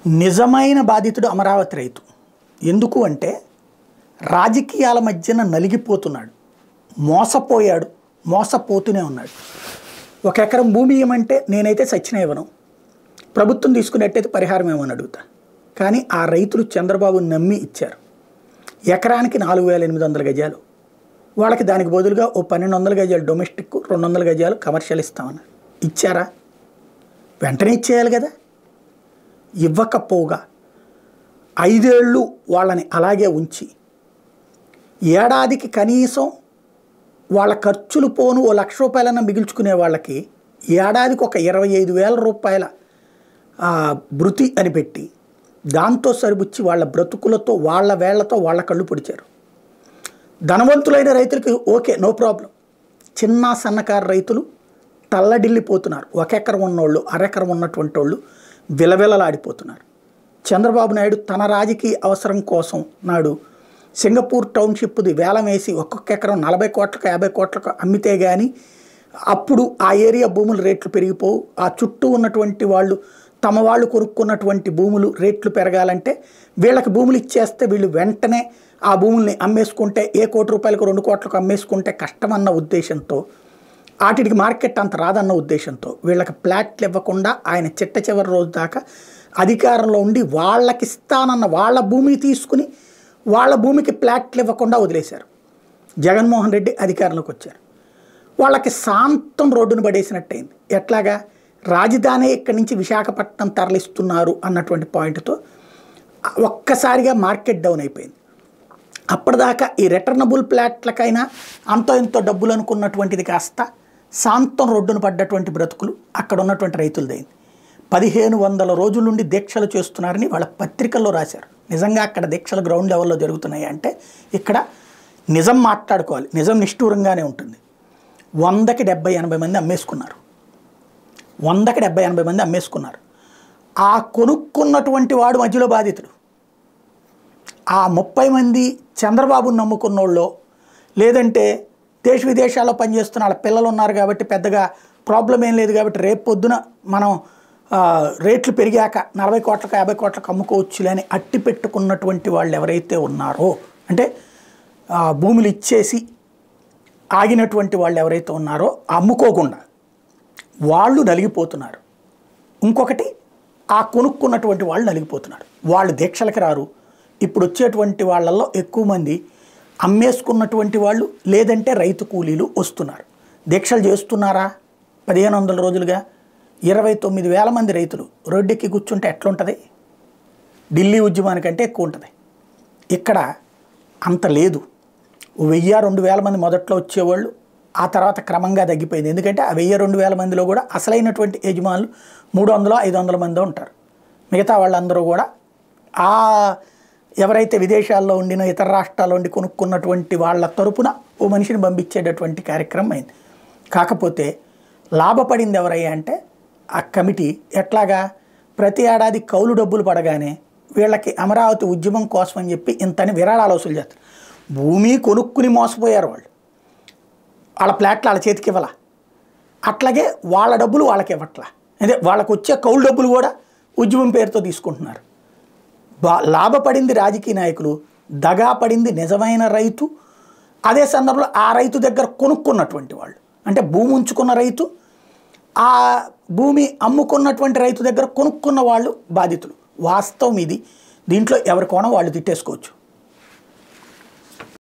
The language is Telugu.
నిజమైన బాధితుడు అమరావతి రైతు ఎందుకు అంటే రాజకీయాల మధ్యన నలిగిపోతున్నాడు మోసపోయాడు మోసపోతూనే ఉన్నాడు ఒక ఎకరం భూమి ఇవ్వమంటే నేనైతే సచిన ఇవ్వను ప్రభుత్వం తీసుకునేట్టయితే పరిహారం ఏమని అడుగుతా కానీ ఆ రైతులు చంద్రబాబు నమ్మి ఇచ్చారు ఎకరానికి నాలుగు వేల ఎనిమిది వందల గజాలు వాళ్ళకి దానికి బదులుగా ఓ పన్నెండు వందల గజాలు డొమెస్టిక్ రెండు వందల గజాలు కమర్షియల్ ఇస్తామన్నారు ఇచ్చారా వెంటనే ఇచ్చేయాలి కదా ఇవ్వకపోగా ఐదేళ్ళు వాళ్ళని అలాగే ఉంచి ఏడాదికి కనీసం వాళ్ళ ఖర్చులు పోను ఓ లక్ష రూపాయలన్నా మిగిల్చుకునే వాళ్ళకి ఏడాదికి ఒక ఇరవై ఐదు వేల రూపాయల ఆ, భృతి అని పెట్టి దాంతో సరిపుచ్చి వాళ్ళ బ్రతుకులతో వాళ్ళ వేళ్లతో వాళ్ళ కళ్ళు పొడిచారు ధనవంతులైన రైతులకి ఓకే నో ప్రాబ్లం చిన్న సన్నకారు రైతులు తల్లడిల్లిపోతున్నారు ఒక ఎకరం ఉన్నోళ్ళు అరెకరం ఉన్నటువంటి వాళ్ళు విలవిలలాడిపోతున్నారు చంద్రబాబు నాయుడు తన రాజకీయ అవసరం కోసం నాడు సింగపూర్ టౌన్షిప్ది వేలం వేసి ఒక్కొక్క ఎకరం నలభై కోట్లకు యాభై కోట్లకు అమ్మితే కానీ అప్పుడు ఆ ఏరియా భూముల రేట్లు పెరిగిపోవు ఆ చుట్టూ ఉన్నటువంటి వాళ్ళు తమ వాళ్ళు కొనుక్కున్నటువంటి భూములు రేట్లు పెరగాలంటే వీళ్ళకి భూములు ఇచ్చేస్తే వీళ్ళు వెంటనే ఆ భూముల్ని అమ్మేసుకుంటే ఏ కోటి రూపాయలకు రెండు కోట్లకు అమ్మేసుకుంటే కష్టమన్న ఉద్దేశంతో వాటికి మార్కెట్ అంత రాదన్న ఉద్దేశంతో వీళ్ళకి ప్లాట్లు ఇవ్వకుండా ఆయన చిట్ట చివరి రోజు దాకా అధికారంలో ఉండి వాళ్ళకి ఇస్తానన్న వాళ్ళ భూమిని తీసుకుని వాళ్ళ భూమికి ప్లాట్లు ఇవ్వకుండా వదిలేశారు జగన్మోహన్ రెడ్డి అధికారంలోకి వచ్చారు వాళ్ళకి శాంతం రోడ్డును పడేసినట్టయింది ఎట్లాగా రాజధాని ఇక్కడి నుంచి విశాఖపట్నం తరలిస్తున్నారు అన్నటువంటి పాయింట్తో ఒక్కసారిగా మార్కెట్ డౌన్ అయిపోయింది అప్పటిదాకా ఈ రిటర్నబుల్ ప్లాట్లకైనా అంతో ఎంతో డబ్బులు అనుకున్నటువంటిది కాస్త శాంతం రోడ్డును పడ్డటువంటి బ్రతుకులు అక్కడ ఉన్నటువంటి రైతులదైంది పదిహేను వందల రోజుల నుండి దీక్షలు చేస్తున్నారని వాళ్ళ పత్రికల్లో రాశారు నిజంగా అక్కడ దీక్షలు గ్రౌండ్ లెవెల్లో జరుగుతున్నాయి అంటే ఇక్కడ నిజం మాట్లాడుకోవాలి నిజం నిష్ఠూరంగానే ఉంటుంది వందకి డెబ్బై ఎనభై మంది అమ్మేసుకున్నారు వందకి డెబ్బై ఎనభై మంది అమ్మేసుకున్నారు ఆ కొనుక్కున్నటువంటి వాడు మధ్యలో బాధితుడు ఆ ముప్పై మంది చంద్రబాబును నమ్ముకున్నోళ్ళో లేదంటే దేశ విదేశాల్లో పనిచేస్తున్న వాళ్ళ పిల్లలు ఉన్నారు కాబట్టి పెద్దగా ప్రాబ్లం ఏం లేదు కాబట్టి రేపు పొద్దున మనం ఆ, రేట్లు పెరిగాక నలభై కోట్లకు యాభై కోట్లకు అమ్ముకోవచ్చులే అని అట్టి పెట్టుకున్నటువంటి వాళ్ళు ఎవరైతే ఉన్నారో అంటే ఆ, భూములు ఇచ్చేసి ఆగినటువంటి వాళ్ళు ఎవరైతే ఉన్నారో అమ్ముకోకుండా వాళ్ళు నలిగిపోతున్నారు ఇంకొకటి ఆ కొనుక్కున్నటువంటి వాళ్ళు నలిగిపోతున్నారు వాళ్ళు దీక్షలకి రారు ఇప్పుడు వచ్చేటువంటి వాళ్ళల్లో ఎక్కువ మంది అమ్మేసుకున్నటువంటి వాళ్ళు లేదంటే రైతు కూలీలు వస్తున్నారు దీక్షలు చేస్తున్నారా పదిహేను వందల రోజులుగా ఇరవై తొమ్మిది వేల మంది రైతులు రోడ్డెక్కి కూర్చుంటే ఎట్లుంటుంది ఢిల్లీ ఉద్యమానికంటే ఎక్కువ ఉంటుంది ఇక్కడ అంత లేదు ఓ వెయ్యి రెండు వేల మంది మొదట్లో వచ్చేవాళ్ళు ఆ తర్వాత క్రమంగా తగ్గిపోయింది ఎందుకంటే ఆ వెయ్యి రెండు వేల మందిలో కూడా అసలైనటువంటి యజమానులు మూడు వందలు ఐదు వందల మంది ఉంటారు మిగతా వాళ్ళందరూ కూడా ఆ ఎవరైతే విదేశాల్లో ఉండినో ఇతర రాష్ట్రాల్లో ఉండి కొనుక్కున్నటువంటి వాళ్ళ తరపున ఓ మనిషిని పంపించేటటువంటి కార్యక్రమం అయింది కాకపోతే లాభపడింది ఎవరయ్యా అంటే ఆ కమిటీ ఎట్లాగా ప్రతి ఏడాది కౌలు డబ్బులు పడగానే వీళ్ళకి అమరావతి ఉద్యమం కోసం అని చెప్పి ఇంతని విరాళాలు వసూలు చేస్తారు భూమి కొనుక్కుని మోసపోయారు వాళ్ళు వాళ్ళ ప్లాట్లు వాళ్ళ చేతికి ఇవ్వాల అట్లాగే వాళ్ళ డబ్బులు వాళ్ళకి ఇవ్వట్లా అదే వాళ్ళకు వచ్చే కౌలు డబ్బులు కూడా ఉద్యమం పేరుతో తీసుకుంటున్నారు బా లాభపడింది రాజకీయ నాయకులు దగా పడింది నిజమైన రైతు అదే సందర్భంలో ఆ రైతు దగ్గర కొనుక్కున్నటువంటి వాళ్ళు అంటే భూమి ఉంచుకున్న రైతు ఆ భూమి అమ్ముకున్నటువంటి రైతు దగ్గర కొనుక్కున్న వాళ్ళు బాధితులు వాస్తవం ఇది దీంట్లో ఎవరి కోణం వాళ్ళు తిట్టేసుకోవచ్చు